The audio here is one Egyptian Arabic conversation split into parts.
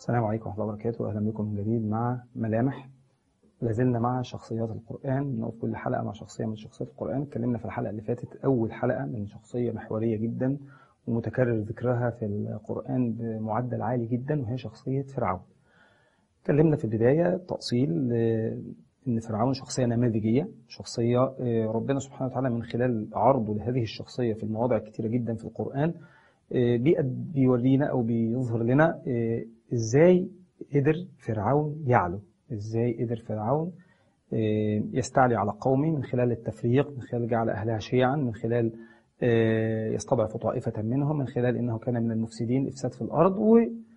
السلام عليكم ورحمة الله وبركاته أهلا بكم من جديد مع ملامح لازلنا مع شخصيات القرآن نقف كل حلقة مع شخصية من شخصيات القرآن اتكلمنا في الحلقة اللي فاتت أول حلقة من شخصية محورية جدا ومتكرر ذكرها في القرآن بمعدل عالي جدا وهي شخصية فرعون اتكلمنا في البداية تأصيل إن فرعون شخصية نماذجية شخصية ربنا سبحانه وتعالى من خلال عرضه لهذه الشخصية في المواضع كتيرة جدا في القرآن بيورينا أو بيظهر لنا إزاي قدر فرعون يعلو إزاي قدر فرعون يستعلي على قومه من خلال التفريق من خلال جعل أهلها شيعا من خلال يستضعف طائفة منهم من خلال أنه كان من المفسدين إفساد في الأرض و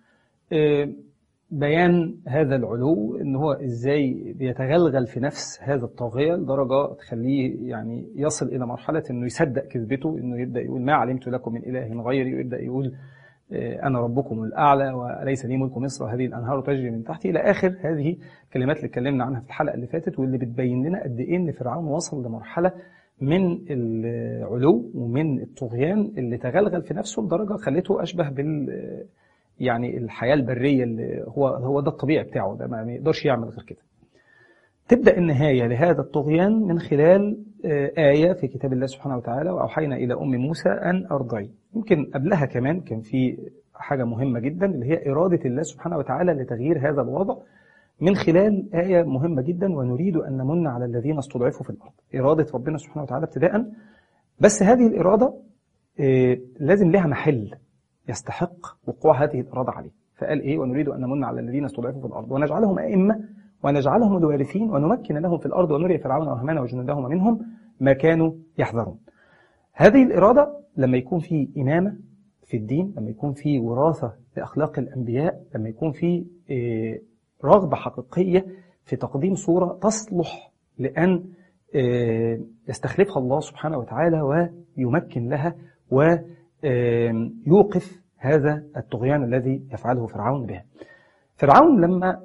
بيان هذا العلو ان هو ازاي بيتغلغل في نفس هذا الطاغيه لدرجه تخليه يعني يصل الى مرحله انه يصدق كذبته انه يبدا يقول ما علمت لكم من اله غيري ويبدا يقول انا ربكم الاعلى وليس لي ملك مصر وهذه الانهار تجري من تحتي الى اخر هذه الكلمات اللي اتكلمنا عنها في الحلقه اللي فاتت واللي بتبين لنا قد ايه ان فرعون وصل لمرحله من العلو ومن الطغيان اللي تغلغل في نفسه لدرجه خلته اشبه بال يعني الحياة البرية اللي هو هو ده الطبيعي بتاعه ده ما يقدرش يعمل غير كده تبدأ النهاية لهذا الطغيان من خلال آية في كتاب الله سبحانه وتعالى وأوحينا إلى أم موسى أن أرضعي يمكن قبلها كمان كان في حاجة مهمة جدا اللي هي إرادة الله سبحانه وتعالى لتغيير هذا الوضع من خلال آية مهمة جدا ونريد أن نمن على الذين استضعفوا في الأرض إرادة ربنا سبحانه وتعالى ابتداء بس هذه الإرادة لازم لها محل يستحق وقوع هذه الإرادة عليه فقال إيه ونريد أن نمن على الذين استضعفوا في الأرض ونجعلهم أئمة ونجعلهم الوارثين ونمكن لهم في الأرض ونري فرعون وهامان وجنودهما منهم ما كانوا يحذرون هذه الإرادة لما يكون في إمامة في الدين لما يكون في وراثة لأخلاق الأنبياء لما يكون في رغبة حقيقية في تقديم صورة تصلح لأن يستخلفها الله سبحانه وتعالى ويمكن لها و يوقف هذا الطغيان الذي يفعله فرعون به فرعون لما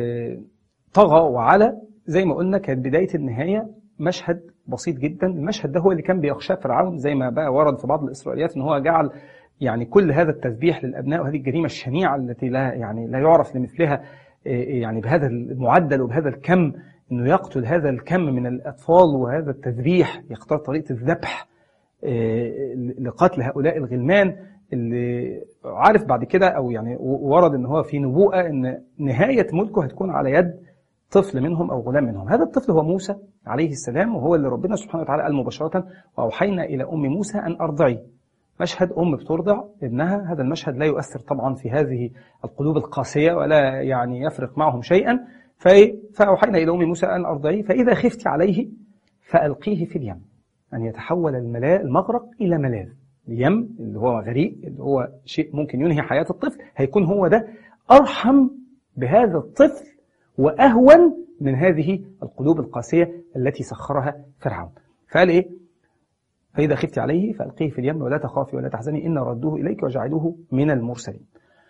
طغى وعلى زي ما قلنا كانت بداية النهاية مشهد بسيط جدا المشهد ده هو اللي كان بيخشاه فرعون زي ما بقى ورد في بعض الإسرائيليات ان هو جعل يعني كل هذا التذبيح للأبناء وهذه الجريمة الشنيعة التي لا يعني لا يعرف لمثلها يعني بهذا المعدل وبهذا الكم انه يقتل هذا الكم من الأطفال وهذا التذبيح يختار طريقة الذبح لقتل هؤلاء الغلمان اللي عارف بعد كده او يعني ورد ان هو في نبوءه ان نهايه ملكه هتكون على يد طفل منهم او غلام منهم هذا الطفل هو موسى عليه السلام وهو اللي ربنا سبحانه وتعالى قال مباشره واوحينا الى ام موسى ان ارضعي مشهد ام بترضع ابنها هذا المشهد لا يؤثر طبعا في هذه القلوب القاسيه ولا يعني يفرق معهم شيئا فاوحينا الى ام موسى ان ارضعي فاذا خفت عليه فالقيه في اليم أن يتحول الملاء المغرق إلى ملاذ اليم اللي هو غريق اللي هو شيء ممكن ينهي حياة الطفل هيكون هو ده أرحم بهذا الطفل وأهون من هذه القلوب القاسية التي سخرها فرعون فقال إيه فإذا خفت عليه فألقيه في اليم ولا تخافي ولا تحزني إن ردوه إليك وجعلوه من المرسلين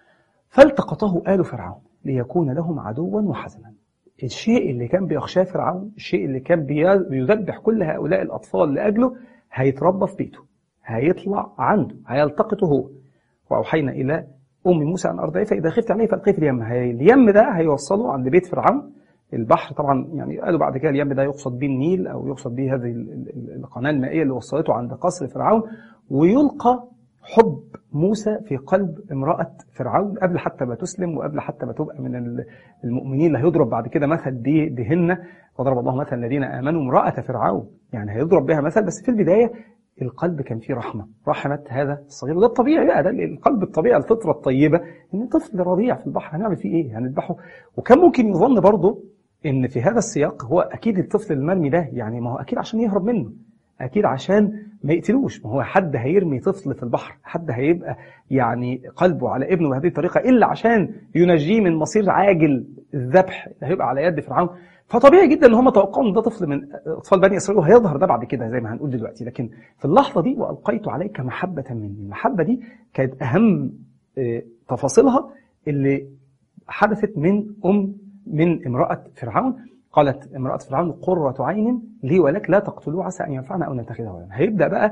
فالتقطه آل فرعون ليكون لهم عدوا وحزنا الشيء اللي كان بيخشاه فرعون الشيء اللي كان بيذبح كل هؤلاء الأطفال لأجله هيتربى في بيته هيطلع عنده هيلتقطه هو وأوحينا إلى أم موسى أن أرضعيه فإذا خفت عليه فألقيه في اليم اليم ده هيوصله عند بيت فرعون البحر طبعا يعني قالوا بعد كده اليم ده يقصد به النيل أو يقصد به هذه القناة المائية اللي وصلته عند قصر فرعون ويلقى حب موسى في قلب امرأة فرعون قبل حتى ما تسلم وقبل حتى ما تبقى من المؤمنين اللي هيضرب بعد كده مثل بهن وضرب الله مثلا الذين آمنوا امرأة فرعون يعني هيضرب بها مثل بس في البداية القلب كان فيه رحمة رحمة هذا الصغير وده الطبيعي بقى ده القلب الطبيعي الفطرة الطيبة ان طفل رضيع في البحر هنعمل فيه ايه هنذبحه وكان ممكن يظن برضه ان في هذا السياق هو اكيد الطفل المرمي ده يعني ما هو اكيد عشان يهرب منه اكيد عشان ما يقتلوش ما هو حد هيرمي طفل في البحر حد هيبقى يعني قلبه على ابنه بهذه الطريقة إلا عشان ينجيه من مصير عاجل الذبح اللي هيبقى على يد فرعون فطبيعي جدا ان هم توقعوا ان ده طفل من اطفال بني اسرائيل وهيظهر ده بعد كده زي ما هنقول دلوقتي لكن في اللحظه دي والقيت عليك محبه مني المحبه دي كانت اهم تفاصيلها اللي حدثت من ام من امراه فرعون قالت امراه فرعون قره عين لي ولك لا تقتلوه عسى ان ينفعنا او نتخذه ولدا هيبدا بقى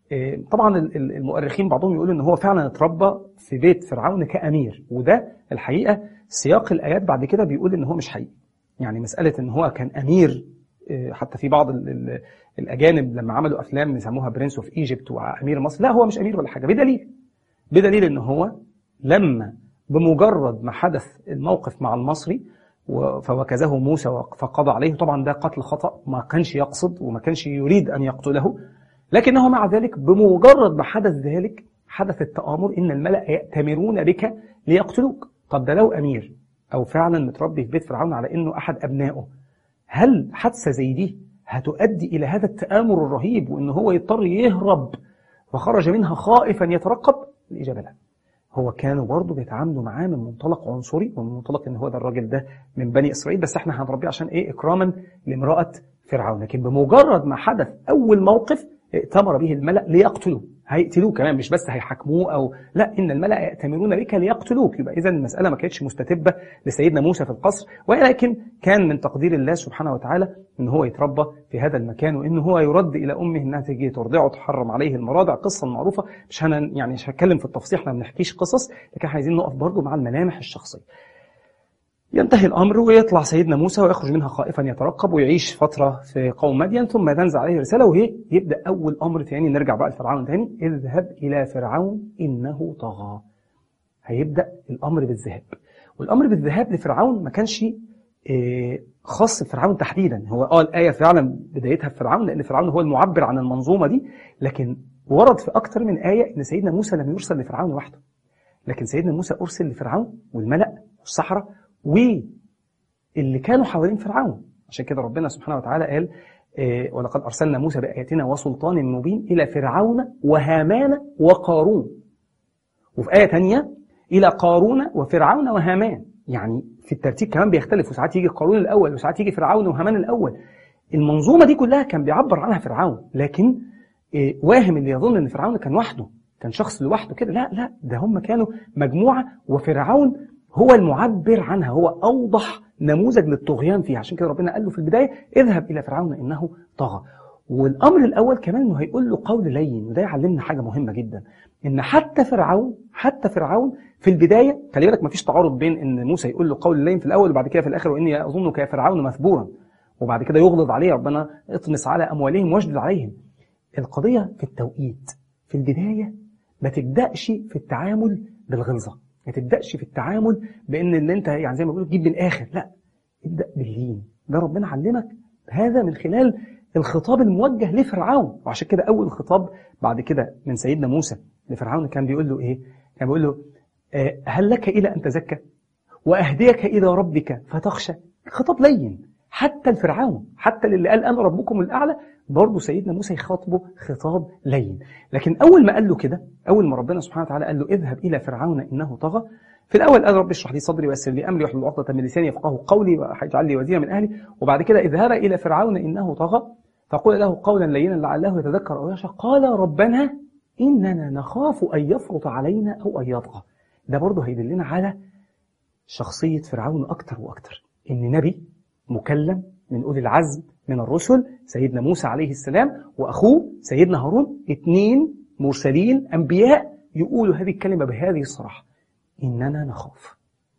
طبعا المؤرخين بعضهم يقولوا ان هو فعلا اتربى في بيت فرعون كامير وده الحقيقه سياق الايات بعد كده بيقول ان هو مش حقيقي يعني مساله ان هو كان امير حتى في بعض الاجانب لما عملوا افلام يسموها برنس اوف ايجيبت وامير مصر لا هو مش امير ولا حاجه بدليل بدليل ان هو لما بمجرد ما حدث الموقف مع المصري فوكزه موسى فقضى عليه طبعا ده قتل خطأ ما كانش يقصد وما كانش يريد أن يقتله لكنه مع ذلك بمجرد ما حدث ذلك حدث التآمر إن الملأ يأتمرون بك ليقتلوك طب ده لو أمير أو فعلا متربي في بيت فرعون على إنه أحد أبنائه هل حادثة زي دي هتؤدي إلى هذا التآمر الرهيب وإن هو يضطر يهرب وخرج منها خائفا يترقب الإجابة لا هو كانوا برضه بيتعاملوا معاه من منطلق عنصري ومن منطلق ان هو ده الراجل ده من بني اسرائيل بس احنا هنربيه عشان ايه اكراما لامراه فرعون لكن بمجرد ما حدث اول موقف ائتمر به الملأ ليقتلوه هيقتلوه كمان مش بس هيحاكموه او لا ان الملأ يأتمرون بك ليقتلوك يبقى اذا المسألة ما كانتش مستتبة لسيدنا موسى في القصر ولكن كان من تقدير الله سبحانه وتعالى ان هو يتربى في هذا المكان وان هو يرد الى امه انها تيجي ترضعه تحرم عليه المراضع قصة معروفة مش هن يعني مش هتكلم في التفصيل احنا ما بنحكيش قصص لكن عايزين نقف برضه مع الملامح الشخصية ينتهي الأمر ويطلع سيدنا موسى ويخرج منها خائفا يترقب ويعيش فترة في قوم مدين ثم تنزل عليه رسالة وهي يبدأ أول أمر تاني نرجع بقى لفرعون تاني اذهب إلى فرعون إنه طغى هيبدأ الأمر بالذهاب والأمر بالذهاب لفرعون ما كانش خاص بفرعون تحديدا هو اه الآية فعلا بدايتها في فرعون لأن فرعون هو المعبر عن المنظومة دي لكن ورد في أكتر من آية إن سيدنا موسى لم يرسل لفرعون وحده لكن سيدنا موسى أرسل لفرعون والملأ والصحراء واللي كانوا حوالين فرعون عشان كده ربنا سبحانه وتعالى قال إيه ولقد أرسلنا موسى بآياتنا وسلطان مبين إلى فرعون وهامان وقارون وفي آية تانية إلى قارون وفرعون وهامان يعني في الترتيب كمان بيختلف وساعات يجي قارون الأول وساعات يجي فرعون وهامان الأول المنظومة دي كلها كان بيعبر عنها فرعون لكن إيه واهم اللي يظن ان فرعون كان وحده كان شخص لوحده كده لا لا ده هم كانوا مجموعة وفرعون هو المعبر عنها هو أوضح نموذج للطغيان فيها عشان كده ربنا قال له في البداية اذهب إلى فرعون إنه طغى والأمر الأول كمان إنه هيقول له قول لين وده يعلمنا حاجة مهمة جدا إن حتى فرعون حتى فرعون في البداية خلي بالك مفيش تعارض بين إن موسى يقول له قول لين في الأول وبعد كده في الآخر وإني أظنك يا فرعون مثبورا وبعد كده يغلظ عليه ربنا اطمس على أموالهم واشدد عليهم القضية في التوقيت في البداية ما تبدأش في التعامل بالغلظة ما تبداش في التعامل بان اللي انت يعني زي ما بيقولوا تجيب من الاخر لا ابدا باللين ده ربنا علمك هذا من خلال الخطاب الموجه لفرعون وعشان كده اول خطاب بعد كده من سيدنا موسى لفرعون كان بيقول له ايه كان بيقول له آه هل لك الى ان تزكى واهديك الى ربك فتخشى خطاب لين حتى الفرعون حتى اللي قال انا ربكم الاعلى برضه سيدنا موسى يخاطبه خطاب لين لكن أول ما قال له كده أول ما ربنا سبحانه وتعالى قال له اذهب إلى فرعون إنه طغى في الأول قال رب اشرح لي صدري ويسر لي أمري واحلل عقدة من لساني يفقهوا قولي واجعل لي وزيرا من أهلي وبعد كده اذهب إلى فرعون إنه طغى فقل له قولا لينا لعله يتذكر أو يخشى قال ربنا إننا نخاف أن يفرط علينا أو أن يطغى ده برضه هيدلنا على شخصية فرعون أكتر وأكتر إن نبي مكلم من أولي العزم من الرسل سيدنا موسى عليه السلام وأخوه سيدنا هارون اثنين مرسلين أنبياء يقولوا هذه الكلمة بهذه الصراحة إننا نخاف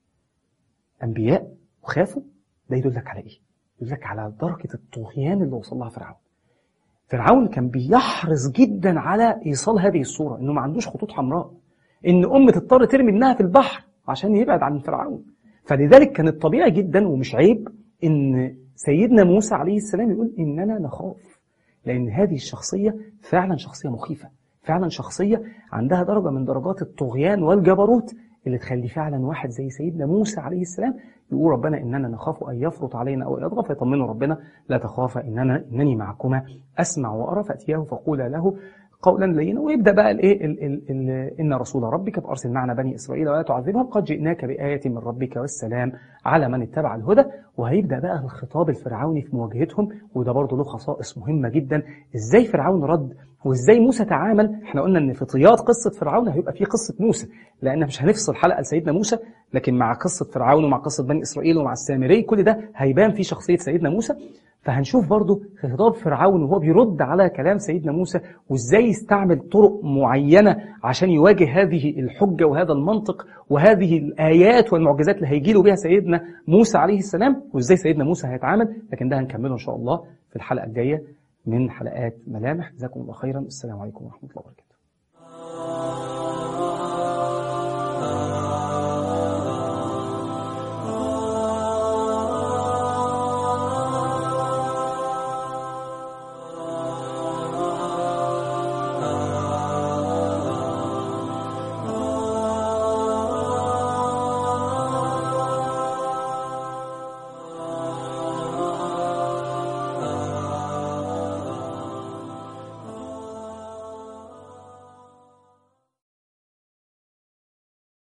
أنبياء وخافوا ده يدلك على إيه؟ يدلك على درجة الطغيان اللي وصل لها فرعون فرعون كان بيحرص جدا على إيصال هذه الصورة إنه ما عندوش خطوط حمراء إن أم تضطر ترمي ابنها في البحر عشان يبعد عن فرعون فلذلك كان الطبيعي جدا ومش عيب إن سيدنا موسى عليه السلام يقول إننا نخاف لأن هذه الشخصية فعلا شخصية مخيفة فعلا شخصية عندها درجة من درجات الطغيان والجبروت اللي تخلي فعلا واحد زي سيدنا موسى عليه السلام يقول ربنا إننا نخاف أن يفرط علينا أو يطغى فيطمنه ربنا لا تخافا إننا إنني معكما أسمع وأرى فأتياه فقولا له قولا لينا ويبدا بقى الايه ان رسول ربك فارسل معنا بني اسرائيل ولا تعذبهم قد جئناك بايه من ربك والسلام على من اتبع الهدى وهيبدا بقى الخطاب الفرعوني في مواجهتهم وده برضه له خصائص مهمه جدا ازاي فرعون رد وازاي موسى تعامل احنا قلنا ان في طيات قصه فرعون هيبقى في قصه موسى لان مش هنفصل حلقه لسيدنا موسى لكن مع قصه فرعون ومع قصه بني اسرائيل ومع السامري كل ده هيبان في شخصيه سيدنا موسى فهنشوف برضو خطاب فرعون وهو بيرد على كلام سيدنا موسى وازاي يستعمل طرق معينة عشان يواجه هذه الحجة وهذا المنطق وهذه الآيات والمعجزات اللي هيجي له بها سيدنا موسى عليه السلام وازاي سيدنا موسى هيتعامل لكن ده هنكمله إن شاء الله في الحلقة الجاية من حلقات ملامح جزاكم الله خيرا السلام عليكم ورحمة الله وبركاته